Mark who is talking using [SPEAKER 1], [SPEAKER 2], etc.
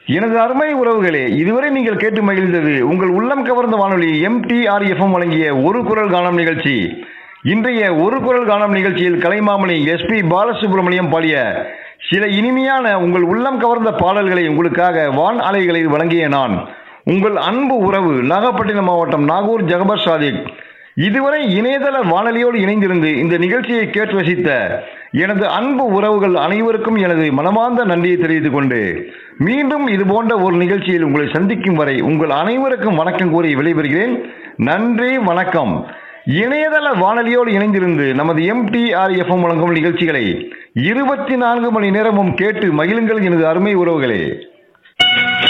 [SPEAKER 1] எனது அருமை உறவுகளே இதுவரை நீங்கள் கேட்டு மகிழ்ந்தது உங்கள் உள்ளம் கவர்ந்த வானொலி எம்டிஆர்எஃப்எம் வழங்கிய ஒரு குரல் காணும் நிகழ்ச்சி இன்றைய ஒரு குரல் காணும் நிகழ்ச்சியில் கலைமாமணி எஸ்பி பாலசுப்ரமணியம் பாடிய சில இனிமையான உங்கள் உள்ளம் கவர்ந்த பாடல்களை உங்களுக்காக வான் அலைகளில் வழங்கிய நான் உங்கள் அன்பு உறவு நாகப்பட்டினம் மாவட்டம் நாகூர் ஜகபர் சாதிக் இதுவரை இணையதள வானொலியோடு இணைந்திருந்து இந்த நிகழ்ச்சியை கேட்டு ரசித்த எனது அன்பு உறவுகள் அனைவருக்கும் எனது மனமார்ந்த நன்றியை தெரிவித்துக் கொண்டு மீண்டும் இது போன்ற ஒரு நிகழ்ச்சியில் உங்களை சந்திக்கும் வரை உங்கள் அனைவருக்கும் வணக்கம் கூறி விடைபெறுகிறேன் நன்றி வணக்கம் இணையதள வானொலியோடு இணைந்திருந்து நமது எம்டிஆர் எஃப்எம் வழங்கும் நிகழ்ச்சிகளை இருபத்தி நான்கு மணி நேரமும் கேட்டு மகிழுங்கள் எனது அருமை உறவுகளே